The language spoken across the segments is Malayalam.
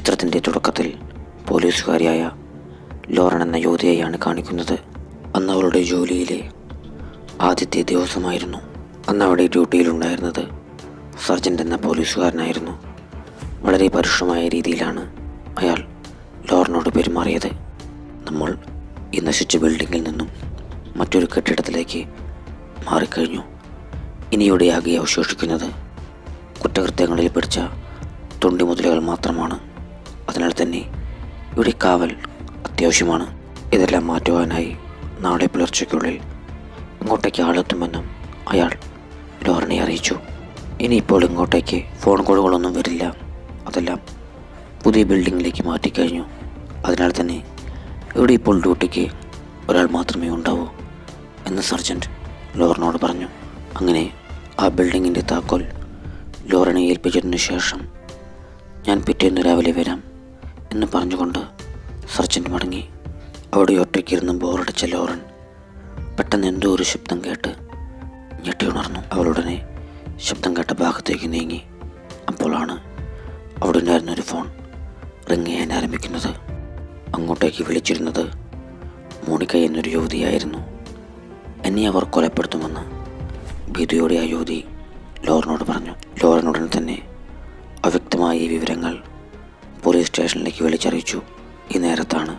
ചിത്രത്തിൻ്റെ തുടക്കത്തിൽ പോലീസുകാരിയായ ലോറൻ എന്ന യുവതിയെയാണ് കാണിക്കുന്നത് അന്ന് അവളുടെ ജോലിയിലെ ആദ്യത്തെ ദിവസമായിരുന്നു അന്ന് അവിടെ ഡ്യൂട്ടിയിലുണ്ടായിരുന്നത് സർജൻ്റ് എന്ന പോലീസുകാരനായിരുന്നു വളരെ പരുഷമായ രീതിയിലാണ് അയാൾ ലോറിനോട് പെരുമാറിയത് നമ്മൾ ഈ നശിച്ച ബിൽഡിങ്ങിൽ നിന്നും മറ്റൊരു കെട്ടിടത്തിലേക്ക് മാറിക്കഴിഞ്ഞു ഇനി ഇവിടെയാകെ അവശേഷിക്കുന്നത് കുറ്റകൃത്യങ്ങളിൽ പിടിച്ച തൊണ്ടി മുതലുകൾ മാത്രമാണ് അതിനാൽ തന്നെ ഇവിടെ കാവൽ അത്യാവശ്യമാണ് ഇതെല്ലാം മാറ്റുവാനായി നാളെ പുലർച്ചയ്ക്കുള്ളിൽ ഇങ്ങോട്ടേക്ക് ആളെത്തുമെന്നും അയാൾ ലോറിനെ അറിയിച്ചു ഇനിയിപ്പോൾ ഇങ്ങോട്ടേക്ക് ഫോൺ കോളുകളൊന്നും വരില്ല അതെല്ലാം പുതിയ ബിൽഡിങ്ങിലേക്ക് മാറ്റിക്കഴിഞ്ഞു അതിനാൽ തന്നെ ഇവിടെ ഇപ്പോൾ ഡ്യൂട്ടിക്ക് ഒരാൾ മാത്രമേ ഉണ്ടാവൂ എന്ന് സർജൻറ്റ് ലോറിനോട് പറഞ്ഞു അങ്ങനെ ആ ബിൽഡിങ്ങിൻ്റെ താക്കോൽ ലോറിനെ ഏൽപ്പിച്ചതിന് ശേഷം ഞാൻ പിറ്റേന്ന് രാവിലെ വരാം എന്ന് പറഞ്ഞുകൊണ്ട് സർജൻറ്റ് മടങ്ങി അവിടെ ഒറ്റയ്ക്കിരുന്ന് ബോറടിച്ച ലോറൻ പെട്ടെന്ന് എന്തോ ഒരു ശബ്ദം കേട്ട് ഞെട്ടിയുണർന്നു അവളുടനെ ശബ്ദം കേട്ട ഭാഗത്തേക്ക് നീങ്ങി അപ്പോഴാണ് അവിടെ ഉണ്ടായിരുന്ന ഒരു ഫോൺ റിങ് ചെയ്യാൻ ആരംഭിക്കുന്നത് അങ്ങോട്ടേക്ക് വിളിച്ചിരുന്നത് മോണിക്ക എന്നൊരു യുവതിയായിരുന്നു എന്നെ അവർ കൊലപ്പെടുത്തുമെന്ന് ഭീതിയോടെ ആ യുവതി ലോറിനോട് പറഞ്ഞു ലോറിനുടൻ തന്നെ അവ്യക്തമായ ഈ വിവരങ്ങൾ പോലീസ് സ്റ്റേഷനിലേക്ക് വിളിച്ചറിയിച്ചു ഈ നേരത്താണ്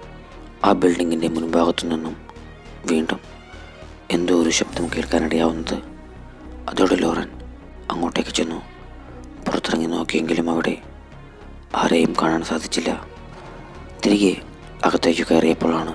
ആ ബിൽഡിങ്ങിൻ്റെ മുൻഭാഗത്തു നിന്നും വീണ്ടും എന്തോ ഒരു ശബ്ദം കേൾക്കാനിടയാവുന്നത് അതോടെ ലോറൻ അങ്ങോട്ടേക്ക് ചെന്നു പുറത്തിറങ്ങി നോക്കിയെങ്കിലും അവിടെ ആരെയും കാണാൻ സാധിച്ചില്ല തിരികെ അകത്തേക്ക് കയറിയപ്പോഴാണ്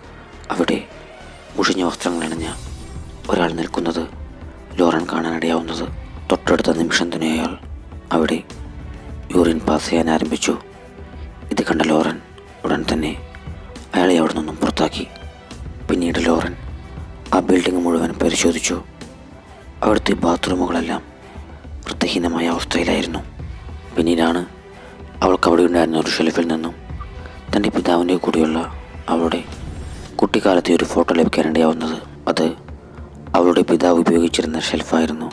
അവിടെ മുഷിഞ്ഞ വസ്ത്രങ്ങളണിഞ്ഞ ഒരാൾ നിൽക്കുന്നത് ലോറൻ കാണാനിടയാവുന്നത് തൊട്ടടുത്ത നിമിഷം തന്നെ അയാൾ അവിടെ യൂറിൻ പാസ് ചെയ്യാൻ ആരംഭിച്ചു ഇത് കണ്ട ലോറൻ ഉടൻ തന്നെ അയാളെ അവിടെ നിന്നും പുറത്താക്കി പിന്നീട് ലോറൻ ആ ബിൽഡിംഗ് മുഴുവൻ പരിശോധിച്ചു അവിടുത്തെ ബാത്റൂമുകളെല്ലാം വൃത്തിഹീനമായ അവസ്ഥയിലായിരുന്നു പിന്നീടാണ് അവൾക്ക് അവിടെ ഉണ്ടായിരുന്ന ഒരു ഷെൽഫിൽ നിന്നും തൻ്റെ പിതാവിൻ്റെ കൂടെയുള്ള അവളുടെ കുട്ടിക്കാലത്തെ ഒരു ഫോട്ടോ ലഭിക്കാനിടയാവുന്നത് അത് അവളുടെ പിതാവ് ഉപയോഗിച്ചിരുന്ന ഷെൽഫായിരുന്നു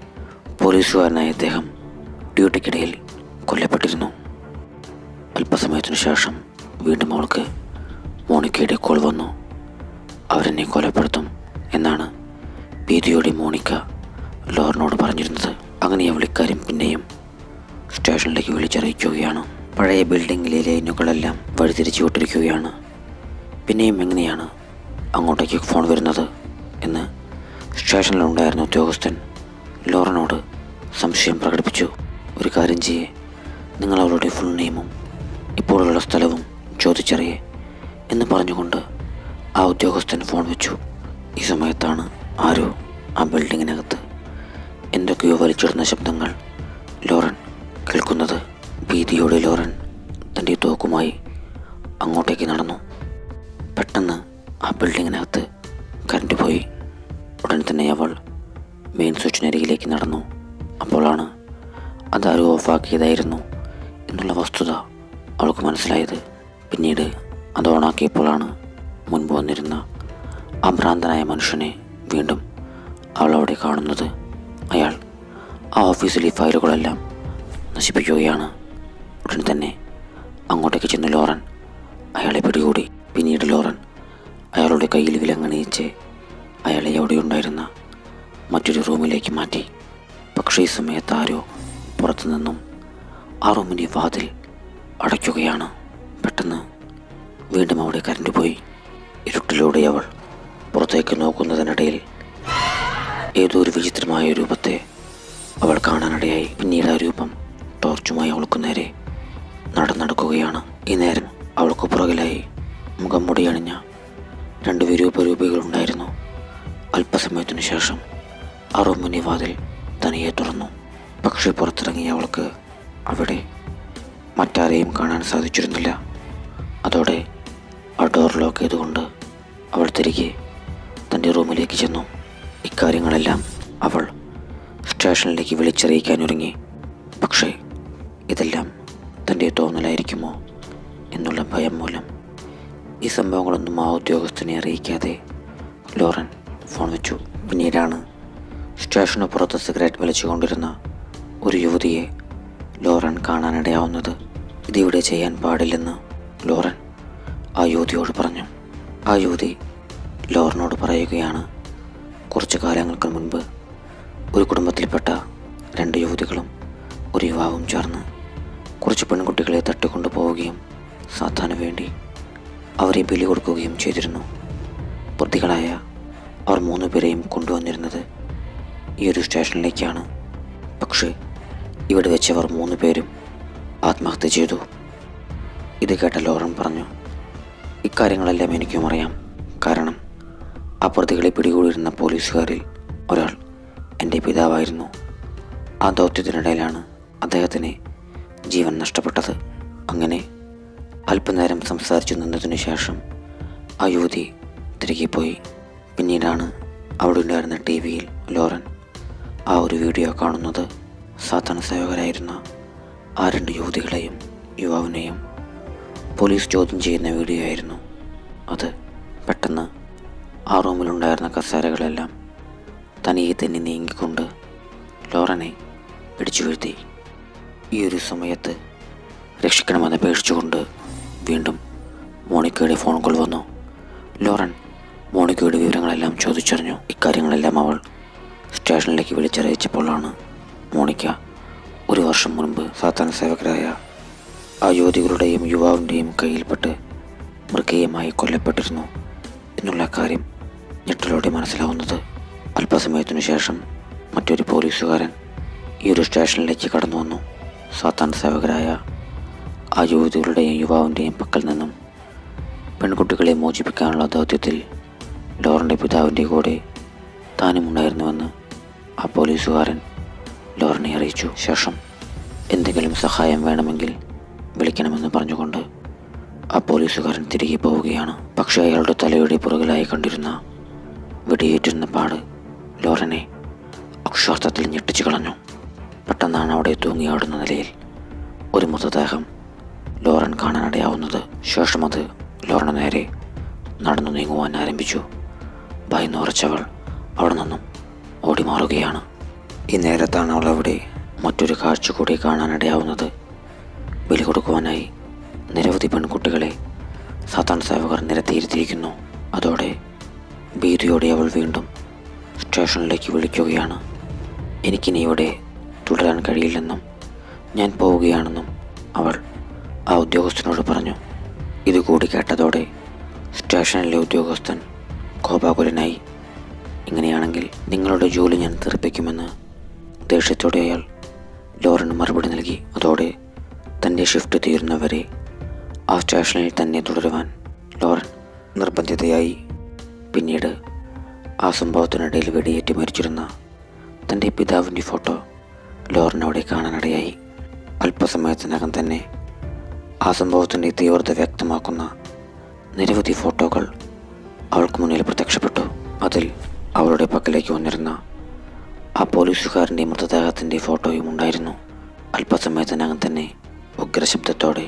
പോലീസുകാരനായ അദ്ദേഹം ഡ്യൂട്ടിക്കിടയിൽ കൊല്ലപ്പെട്ടിരുന്നു അല്പസമയത്തിനു ശേഷം വീണ്ടും അവൾക്ക് മോണിക്കയുടെ കോൾ വന്നു അവരെന്നെ കൊലപ്പെടുത്തും എന്നാണ് ഭീതിയോടെ മോണിക്ക ലോറിനോട് പറഞ്ഞിരുന്നത് അങ്ങനെ അവൾ ഇക്കാര്യം പിന്നെയും സ്റ്റേഷനിലേക്ക് വിളിച്ചറിയിക്കുകയാണ് പഴയ ബിൽഡിങ്ങിലെ ലൈനുകളെല്ലാം വഴിതിരിച്ചു വിട്ടിരിക്കുകയാണ് പിന്നെയും എങ്ങനെയാണ് അങ്ങോട്ടേക്ക് ഫോൺ വരുന്നത് എന്ന് സ്റ്റേഷനിലുണ്ടായിരുന്ന ഉദ്യോഗസ്ഥൻ ലോറനോട് സംശയം പ്രകടിപ്പിച്ചു ഒരു കാര്യം ചെയ്യേ നിങ്ങൾ അവളുടെ ഫുൾ നെയിമും ഇപ്പോഴുള്ള സ്ഥലവും ചോദിച്ചറിയേ എന്ന് പറഞ്ഞുകൊണ്ട് ആ ഉദ്യോഗസ്ഥൻ ഫോൺ വെച്ചു ഈ സമയത്താണ് ആരോ ആ ബിൽഡിങ്ങിനകത്ത് എന്തൊക്കെയോ വലിച്ചിടുന്ന ശബ്ദങ്ങൾ ലോറൻ കേൾക്കുന്നത് ഭീതിയോടെ ലോറൻ തൻ്റെ തോക്കുമായി അങ്ങോട്ടേക്ക് നടന്നു പെട്ടെന്ന് ആ ബിൽഡിങ്ങിനകത്ത് കറണ്ട് പോയി ഉടൻ തന്നെ അവൾ മെയിൻ സ്വിച്ചിനരികിലേക്ക് നടന്നു അപ്പോഴാണ് അതാരും ഓഫാക്കിയതായിരുന്നു എന്നുള്ള വസ്തുത അവൾക്ക് മനസ്സിലായത് പിന്നീട് അത് ഓണാക്കിയപ്പോഴാണ് മുൻപ് വന്നിരുന്ന ആ ഭ്രാന്തനായ മനുഷ്യനെ വീണ്ടും അവൾ അവിടെ കാണുന്നത് അയാൾ ആ ഓഫീസിലെ ഫയലുകളെല്ലാം നശിപ്പിക്കുകയാണ് ഉടൻ തന്നെ അങ്ങോട്ടേക്ക് ചെന്ന് ലോറൻ അയാളെ പിടികൂടി പിന്നീട് ലോറൻ അയാളുടെ കയ്യിൽ വിലങ്ങണിയിച്ച് അയാളെ അവിടെ ഉണ്ടായിരുന്ന മറ്റൊരു റൂമിലേക്ക് മാറ്റി പക്ഷേ ഈ സമയത്ത് ആരോ പുറത്തു നിന്നും ആ റൂമിൻ്റെ വാതിൽ അടയ്ക്കുകയാണ് പെട്ടെന്ന് വീണ്ടും അവിടെ കരണ്ട് പോയി ഇരുട്ടിലൂടെ അവൾ പുറത്തേക്ക് നോക്കുന്നതിനിടയിൽ ഏതോ ഒരു വിചിത്രമായ രൂപത്തെ അവൾ കാണാനിടയായി പിന്നീട് ആ രൂപം ടോർച്ചുമായി അവൾക്ക് നേരെ നടന്നെടുക്കുകയാണ് ഈ നേരം അവൾക്ക് പുറകിലായി മുഖം മുടിയണിഞ്ഞ രണ്ട് വിരൂപരൂപികളുണ്ടായിരുന്നു അല്പസമയത്തിനു ശേഷം ആ റൂമിൻ്റെ വാതിൽ തനിയെ തുറന്നു പക്ഷേ പുറത്തിറങ്ങിയ അവൾക്ക് അവിടെ മറ്റാരെയും കാണാൻ സാധിച്ചിരുന്നില്ല അതോടെ ആ ഡോർ ലോക്ക് ചെയ്തുകൊണ്ട് അവൾ തിരികെ തൻ്റെ റൂമിലേക്ക് ചെന്നു ഇക്കാര്യങ്ങളെല്ലാം അവൾ സ്റ്റേഷനിലേക്ക് വിളിച്ചറിയിക്കാനൊരുങ്ങി പക്ഷേ ഇതെല്ലാം തൻ്റെ തോന്നലായിരിക്കുമോ എന്നുള്ള ഭയം മൂലം ഈ സംഭവങ്ങളൊന്നും ആ ഉദ്യോഗസ്ഥനെ അറിയിക്കാതെ ലോറൻ ഫോൺ വെച്ചു പിന്നീടാണ് സ്റ്റേഷന് പുറത്ത് സിഗരറ്റ് വലിച്ചുകൊണ്ടിരുന്ന ഒരു യുവതിയെ ലോറൻ കാണാനിടയാവുന്നത് ഇതിവിടെ ചെയ്യാൻ പാടില്ലെന്ന് ലോറൻ ആ യുവതിയോട് പറഞ്ഞു ആ യുവതി ലോറനോട് പറയുകയാണ് കുറച്ചു കാലങ്ങൾക്ക് മുൻപ് ഒരു കുടുംബത്തിൽപ്പെട്ട രണ്ട് യുവതികളും ഒരു യുവാവും ചേർന്ന് കുറച്ച് പെൺകുട്ടികളെ തട്ടിക്കൊണ്ടു പോവുകയും സാത്താന് വേണ്ടി അവരെ ബലി കൊടുക്കുകയും ചെയ്തിരുന്നു പ്രതികളായ അവർ മൂന്ന് പേരെയും കൊണ്ടുവന്നിരുന്നത് ഈ ഒരു സ്റ്റേഷനിലേക്കാണ് പക്ഷേ ഇവിടെ വെച്ചവർ മൂന്ന് പേരും ആത്മഹത്യ ചെയ്തു ഇത് കേട്ട ലോറൻ പറഞ്ഞു ഇക്കാര്യങ്ങളെല്ലാം എനിക്കും അറിയാം കാരണം ആ പ്രതികളെ പിടികൂടിയിരുന്ന പോലീസുകാരിൽ ഒരാൾ എൻ്റെ പിതാവായിരുന്നു ആ ദൗത്യത്തിനിടയിലാണ് അദ്ദേഹത്തിന് ജീവൻ നഷ്ടപ്പെട്ടത് അങ്ങനെ അല്പനേരം സംസാരിച്ചു നിന്നതിനു ശേഷം ആ യുവതി തിരികെ പോയി പിന്നീടാണ് അവിടെ ഉണ്ടായിരുന്ന ടി വിയിൽ ലോറൻ ആ ഒരു വീഡിയോ കാണുന്നത് സാധാരണ സേവകരായിരുന്ന ആ രണ്ട് യുവതികളെയും യുവാവിനെയും പോലീസ് ചോദ്യം ചെയ്യുന്ന വീഡിയോ ആയിരുന്നു അത് പെട്ടെന്ന് ആ റൂമിലുണ്ടായിരുന്ന കസേരകളെല്ലാം തനിയെ തന്നെ നീങ്ങിക്കൊണ്ട് ലോറനെ ഇടിച്ചു വീഴ്ത്തി ഈ ഒരു സമയത്ത് രക്ഷിക്കണമെന്ന് അപേക്ഷിച്ചുകൊണ്ട് വീണ്ടും മോണിക്കയുടെ ഫോൺ കോൾ വന്നു ലോറൻ മോണിക്കയുടെ വിവരങ്ങളെല്ലാം ചോദിച്ചറിഞ്ഞു ഇക്കാര്യങ്ങളെല്ലാം അവൾ സ്റ്റേഷനിലേക്ക് വിളിച്ചറിയിച്ചപ്പോഴാണ് മോണിക്ക ഒരു വർഷം മുൻപ് സാത്താൻ സേവകരായ ആ യുവതികളുടെയും യുവാവിൻ്റെയും കയ്യിൽപ്പെട്ട് മൃഗീയമായി കൊല്ലപ്പെട്ടിരുന്നു എന്നുള്ള കാര്യം ഞെട്ടലോടെ മനസ്സിലാവുന്നത് അല്പസമയത്തിനു ശേഷം മറ്റൊരു പോലീസുകാരൻ ഈ ഒരു സ്റ്റേഷനിലേക്ക് കടന്നു വന്നു സാത്താൻ സേവകരായ ആ യുവതികളുടെയും യുവാവിൻ്റെയും പക്കൽ നിന്നും പെൺകുട്ടികളെ മോചിപ്പിക്കാനുള്ള ദൗത്യത്തിൽ ലോറിൻ്റെ പിതാവിൻ്റെ കൂടെ താനും ഉണ്ടായിരുന്നുവെന്ന് ആ പോലീസുകാരൻ ലോറിനെ അറിയിച്ചു ശേഷം എന്തെങ്കിലും സഹായം വേണമെങ്കിൽ വിളിക്കണമെന്ന് പറഞ്ഞുകൊണ്ട് ആ പോലീസുകാരൻ തിരികെ പോവുകയാണ് പക്ഷേ അയാളുടെ തലയുടെ പുറകിലായി കണ്ടിരുന്ന വെടിയേറ്റിരുന്ന പാട് ലോറനെ അക്ഷാർത്ഥത്തിൽ ഞെട്ടിച്ചു കളഞ്ഞു പെട്ടെന്നാണ് അവിടെ തൂങ്ങിയാടുന്ന നിലയിൽ ഒരു മൃതദേഹം ലോറൻ കാണാനിടയാവുന്നത് ശേഷം അത് ലോറന് നേരെ നടന്നു നീങ്ങുവാൻ ആരംഭിച്ചു ഭയന്നുറച്ചവൾ അവിടെ നിന്നും ഓടി മാറുകയാണ് ഈ നേരത്താണ് അവൾ അവിടെ മറ്റൊരു കാഴ്ച കൂടി കാണാനിടയാവുന്നത് ബലി കൊടുക്കുവാനായി നിരവധി പെൺകുട്ടികളെ സാത്താൻ സേവകർ നിരത്തിയിരുത്തിയിരിക്കുന്നു അതോടെ ഭീതിയോടെ അവൾ വീണ്ടും സ്റ്റേഷനിലേക്ക് വിളിക്കുകയാണ് എനിക്കിനി ഇവിടെ തുടരാൻ കഴിയില്ലെന്നും ഞാൻ പോവുകയാണെന്നും അവൾ ആ ഉദ്യോഗസ്ഥനോട് പറഞ്ഞു ഇതുകൂടി കേട്ടതോടെ സ്റ്റേഷനിലെ ഉദ്യോഗസ്ഥൻ കോപാകുലനായി ഇങ്ങനെയാണെങ്കിൽ നിങ്ങളുടെ ജോലി ഞാൻ തെറിപ്പിക്കുമെന്ന് ദേഷ്യത്തോടെ അയാൾ ലോറന് മറുപടി നൽകി അതോടെ തൻ്റെ ഷിഫ്റ്റ് തീരുന്നവരെ ആ സ്റ്റേഷനിൽ തന്നെ തുടരുവാൻ ലോറൻ നിർബന്ധിതയായി പിന്നീട് ആ സംഭവത്തിനിടയിൽ വെടിയേറ്റ് മരിച്ചിരുന്ന തൻ്റെ പിതാവിൻ്റെ ഫോട്ടോ ലോറൻ അവിടെ കാണാനിടയായി അല്പസമയത്തിനകം തന്നെ ആ സംഭവത്തിൻ്റെ തീവ്രത വ്യക്തമാക്കുന്ന നിരവധി ഫോട്ടോകൾ അവൾക്ക് മുന്നിൽ പ്രത്യക്ഷപ്പെട്ടു അതിൽ അവളുടെ പക്കലേക്ക് വന്നിരുന്ന ആ പോലീസുകാരൻ്റെ മൃതദേഹത്തിൻ്റെ ഫോട്ടോയും ഉണ്ടായിരുന്നു അല്പസമയത്തിനകം തന്നെ ഉഗ്രശബ്ദത്തോടെ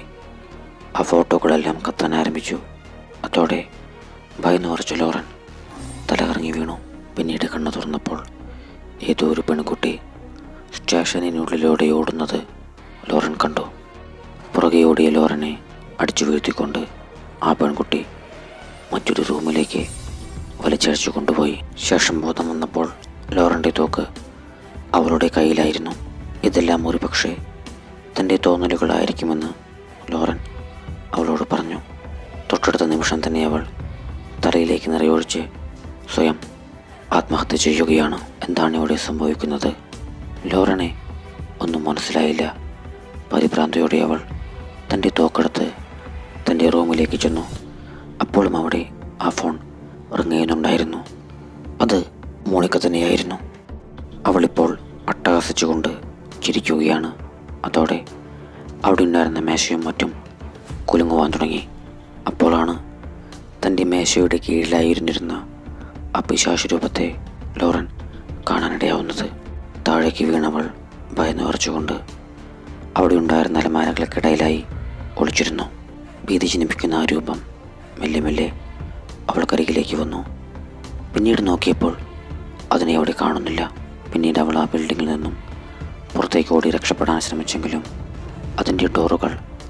ആ ഫോട്ടോകളെല്ലാം കത്താൻ ആരംഭിച്ചു അതോടെ ഭയന്ന് ഉറച്ച ലോറൻ തലകറങ്ങി വീണു പിന്നീട് കണ്ണു തുറന്നപ്പോൾ ഏതോ ഒരു പെൺകുട്ടി സ്റ്റേഷനിനുള്ളിലൂടെ ഓടുന്നത് ലോറൻ കണ്ടു പുറകെ ഓടിയ ലോറനെ അടിച്ചു വീഴ്ത്തിക്കൊണ്ട് ആ പെൺകുട്ടി മറ്റൊരു റൂമിലേക്ക് വലിച്ചഴിച്ചു കൊണ്ടുപോയി ശേഷം ബോധം വന്നപ്പോൾ ലോറൻ്റെ തോക്ക് അവളുടെ കയ്യിലായിരുന്നു ഇതെല്ലാം ഒരു പക്ഷേ തൻ്റെ തോന്നലുകളായിരിക്കുമെന്ന് ലോറൻ അവളോട് പറഞ്ഞു തൊട്ടടുത്ത നിമിഷം തന്നെ അവൾ തലയിലേക്ക് നിറയൊഴിച്ച് സ്വയം ആത്മഹത്യ ചെയ്യുകയാണ് എന്താണ് ഇവിടെ സംഭവിക്കുന്നത് ലോറനെ ഒന്നും മനസ്സിലായില്ല പരിഭ്രാന്തയോടെ അവൾ തൻ്റെ തോക്കെടുത്ത് തൻ്റെ റൂമിലേക്ക് ചെന്നു അപ്പോഴും അവിടെ ആ ഫോൺ റിങ്ങുന്നുണ്ടായിരുന്നു അത് മോണിക്ക തന്നെയായിരുന്നു അവളിപ്പോൾ അട്ടഹസിച്ചുകൊണ്ട് ചിരിക്കുകയാണ് അതോടെ അവിടെ ഉണ്ടായിരുന്ന മേശയും മറ്റും കുലുങ്ങുവാൻ തുടങ്ങി അപ്പോഴാണ് തൻ്റെ മേശയുടെ കീഴിലായിരുന്നിരുന്ന ആ പിശാശു രൂപത്തെ ലോറൻ കാണാനിടയാവുന്നത് താഴേക്ക് വീണവൾ ഭയന്ന് വിറച്ചുകൊണ്ട് അവിടെ ഉണ്ടായിരുന്ന അലമാരകൾക്കിടയിലായി ഒളിച്ചിരുന്നു ഭീതി ജനിപ്പിക്കുന്ന ആ രൂപം മെല്ലെ മെല്ലെ അവൾക്കരികിലേക്ക് വന്നു പിന്നീട് നോക്കിയപ്പോൾ അതിനെ അവിടെ കാണുന്നില്ല പിന്നീട് അവൾ ആ ബിൽഡിങ്ങിൽ നിന്നും പുറത്തേക്ക് ഓടി രക്ഷപ്പെടാൻ ശ്രമിച്ചെങ്കിലും അതിൻ്റെ ഡോറുകൾ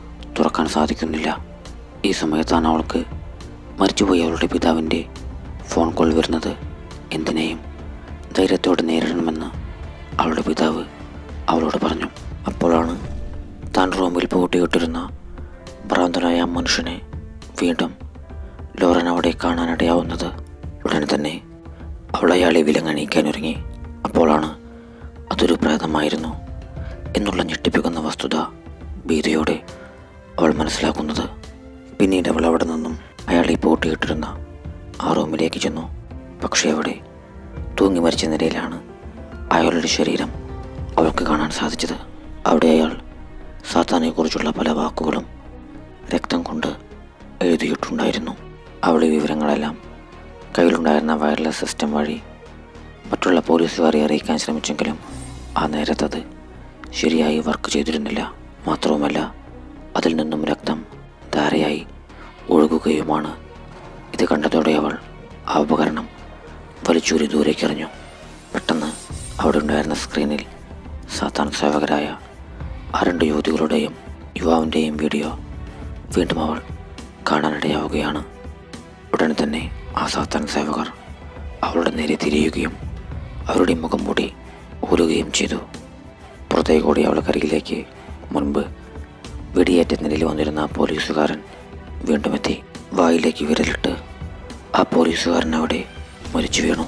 തുറക്കാൻ സാധിക്കുന്നില്ല ഈ സമയത്താണ് അവൾക്ക് മരിച്ചുപോയ അവളുടെ പിതാവിൻ്റെ ഫോൺ കോൾ വരുന്നത് എന്തിനേയും ധൈര്യത്തോടെ നേരിടണമെന്ന് അവളുടെ പിതാവ് അവളോട് പറഞ്ഞു അപ്പോഴാണ് താൻ റൂമിൽ പൂട്ടിയിട്ടിരുന്ന ഭ്രാന്തനായ ആ മനുഷ്യനെ വീണ്ടും ലോറൻ അവിടെ കാണാനിടയാവുന്നത് ഉടനെ തന്നെ അവൾ അയാളെ വിലങ്ങണിയിക്കാൻ ഒരുങ്ങി അപ്പോഴാണ് അതൊരു പ്രേതമായിരുന്നു എന്നുള്ള ഞെട്ടിപ്പിക്കുന്ന വസ്തുത ഭീതിയോടെ അവൾ മനസ്സിലാക്കുന്നത് പിന്നീട് അവൾ അവിടെ നിന്നും അയാളെ പൂട്ടിയിട്ടിരുന്ന ആ റൂമിലേക്ക് ചെന്നു പക്ഷേ അവിടെ തൂങ്ങി മരിച്ച നിലയിലാണ് അയാളുടെ ശരീരം അവൾക്ക് കാണാൻ സാധിച്ചത് അവിടെ അയാൾ സാത്താനെക്കുറിച്ചുള്ള പല വാക്കുകളും രക്തം കൊണ്ട് എഴുതിയിട്ടുണ്ടായിരുന്നു അവളുടെ വിവരങ്ങളെല്ലാം കയ്യിലുണ്ടായിരുന്ന വയർലെസ് സിസ്റ്റം വഴി മറ്റുള്ള പോലീസുകാരെ അറിയിക്കാൻ ശ്രമിച്ചെങ്കിലും ആ നേരത്തത് ശരിയായി വർക്ക് ചെയ്തിരുന്നില്ല മാത്രവുമല്ല അതിൽ നിന്നും രക്തം ധാരയായി ഒഴുകുകയുമാണ് ഇത് കണ്ടതോടെ അവൾ ആ ഉപകരണം വലിച്ചൂരി ദൂരേക്കെറിഞ്ഞു പെട്ടെന്ന് അവിടെ ഉണ്ടായിരുന്ന സ്ക്രീനിൽ സാത്താൻ സേവകരായ ആ രണ്ട് യുവതികളുടെയും യുവാവിൻ്റെയും വീഡിയോ വീണ്ടും അവൾ കാണാനിടയാവുകയാണ് ഉടനെ തന്നെ ആ സാത്താൻ സേവകർ അവളുടെ നേരെ തിരിയുകയും അവരുടെ മുഖം മൂടി ഊരുകയും ചെയ്തു പുറത്തേക്കൂടി അവളുടെ കരികിലേക്ക് മുൻപ് വെടിയേറ്റ നിലയിൽ വന്നിരുന്ന ആ പോലീസുകാരൻ വീണ്ടും എത്തി വായിലേക്ക് വിരലിട്ട് ആ പോലീസുകാരൻ അവിടെ മരിച്ചു വീണു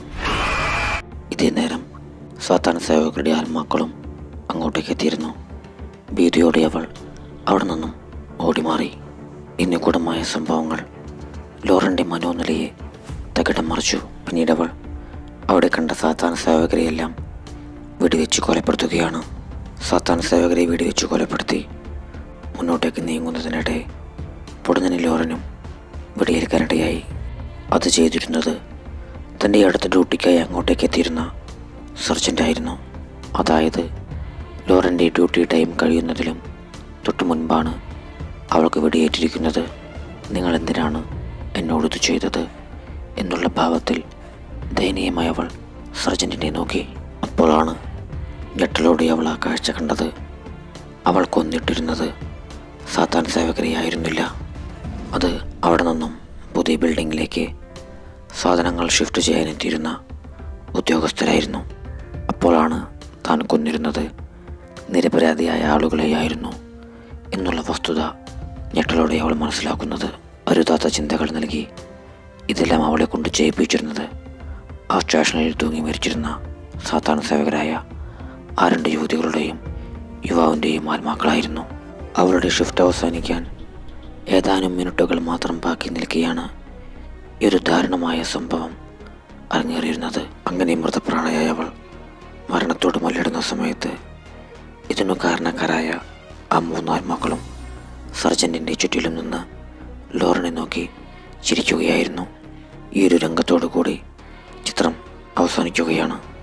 ഇതേ നേരം സാത്താൻ സേവകരുടെ ആത്മാക്കളും അങ്ങോട്ടേക്ക് എത്തിയിരുന്നു ഭീതിയോടെ അവൾ അവിടെ നിന്നും ഓടിമാറി ഇന്നുകൂടമായ സംഭവങ്ങൾ ലോറന്റെ മനോനിലയെ തകിടം മറിച്ചു പിന്നീട് അവൾ അവിടെ കണ്ട സാത്താൻ സേവകരെയെല്ലാം വെടിവെച്ച് കൊലപ്പെടുത്തുകയാണ് സാത്താൻ സേവകരെ വെടിവെച്ച് കൊലപ്പെടുത്തി മുന്നോട്ടേക്ക് നീങ്ങുന്നതിനിടെ പൊടുന്നനെ ലോറനും വെടിയേൽക്കാനിടയായി അത് ചെയ്തിരുന്നത് തൻ്റെ അടുത്ത ഡ്യൂട്ടിക്കായി അങ്ങോട്ടേക്ക് എത്തിയിരുന്ന സർജൻ്റായിരുന്നു അതായത് ലോറൻ്റെ ഡ്യൂട്ടി ടൈം കഴിയുന്നതിലും തൊട്ടു മുൻപാണ് അവൾക്ക് വെടിയേറ്റിരിക്കുന്നത് നിങ്ങൾ എന്തിനാണ് എന്നോട് ഇത് ചെയ്തത് എന്നുള്ള ഭാവത്തിൽ ദയനീയമായി അവൾ സർജൻറ്റിനെ നോക്കി അപ്പോഴാണ് ഞെട്ടലോടെ അവൾ ആ കാഴ്ച കണ്ടത് അവൾ കൊന്നിട്ടിരുന്നത് സാത്താൻ സേവകരെയായിരുന്നില്ല അത് അവിടെ നിന്നും പുതിയ ബിൽഡിങ്ങിലേക്ക് സാധനങ്ങൾ ഷിഫ്റ്റ് ചെയ്യാനെത്തിയിരുന്ന ഉദ്യോഗസ്ഥരായിരുന്നു അപ്പോഴാണ് താൻ കൊന്നിരുന്നത് നിരപരാധിയായ ആളുകളെയായിരുന്നു എന്നുള്ള വസ്തുത ഞെട്ടലോടെ അവൾ മനസ്സിലാക്കുന്നത് അരുതാത്ത ചിന്തകൾ നൽകി ഇതെല്ലാം അവളെ കൊണ്ട് ചെയ്യിപ്പിച്ചിരുന്നത് ആ സ്റ്റേഷനിൽ തൂങ്ങി മരിച്ചിരുന്ന സാത്താൻ സേവകരായ ആ രണ്ട് യുവതികളുടെയും യുവാവിൻ്റെയും ആത്മാക്കളായിരുന്നു അവളുടെ ഷിഫ്റ്റ് അവസാനിക്കാൻ ഏതാനും മിനിറ്റുകൾ മാത്രം ബാക്കി നിൽക്കെയാണ് ഈ ഒരു ദാരുണമായ സംഭവം അരങ്ങേറിയിരുന്നത് അങ്ങനെ മൃതപ്രാണയായ അവൾ മരണത്തോട് മല്ലിടുന്ന സമയത്ത് ഇതിനു കാരണക്കാരായ ആ മൂന്നാത്മാക്കളും സർജൻറ്റിൻ്റെ ചുറ്റിലും നിന്ന് ലോറനെ നോക്കി ചിരിക്കുകയായിരുന്നു ഈ ഒരു രംഗത്തോടു കൂടി ചിത്രം അവസാനിക്കുകയാണ്